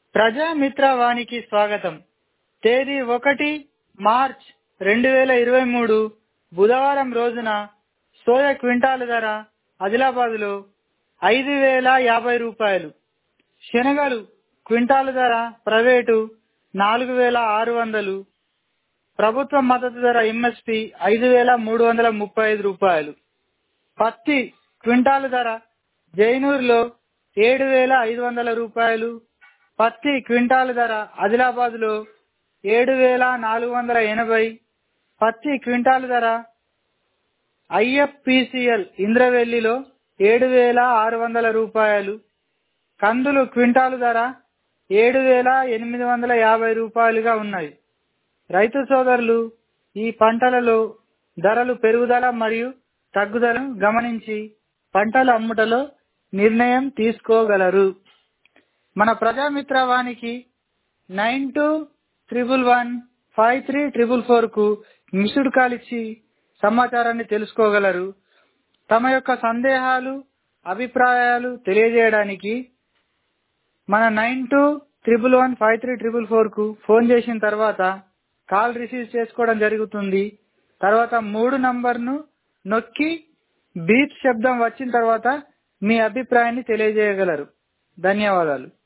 ప్రజామిత్ర వానికి స్వాగతం తేదీ ఒకటి మార్చ్ రెండు వేల ఇరవై మూడు బుధవారం రోజున సోయా క్వింటాలు ధర ఆదిలాబాదులో ఐదు వేల యాభై రూపాయలు శనగలు క్వింటాలు ధర ప్రైవేటు నాలుగు వేల ఆరు వందలు ప్రభుత్వ మద్దతు ధర ఎంఎస్పి ఐదు వేల మూడు వందల ముప్పై ఐదు రూపాయలు పత్తి క్వింటాలు ధర జైనూరులో ఏడు వేల ఐదు వందల రూపాయలు పత్తి క్వింటాలు ధర ఆదిలాబాద్లో ఏడు వేల నాలుగు వందల ఎనభై పత్తి క్వింటాలు ధర ఐఎఫ్పిసిఎల్ ఇంద్రవెల్లిలో ఏడు వేల ఆరు వందల రూపాయలు కందులు క్వింటాలు ధర ఏడు వేల ఎనిమిది వందల యాభై రూపాయలుగా ఉన్నాయి రైతు సోదరులు ఈ పంటలలో ధరలు పెరుగుదల మరియు తగ్గుదలను గమనించి పంటల అమ్ముటలో నిర్ణయం తీసుకోగలరు మన ప్రజామిత్ర వానికి nine two triple one five three triple four కు మిస్డ్ కాల్ ఇచ్చి సమాచారాన్ని తెలుసుకోగలరు తమ యొక్క సందేహాలు అభిప్రాయాలు తెలియజేయడానికి మన nine two triple one five three triple four కు ఫోన్ చేసిన తర్వాత కాల్ రిసీవ్ చేసుకోవడం జరుగుతుంది తర్వాత మూడు నంబర్ను నొక్కి బీప్ శబ్దం వచ్చిన తర్వాత మీ అభిప్రాయాన్ని తెలియజేయగలరు ధన్యవాదాలు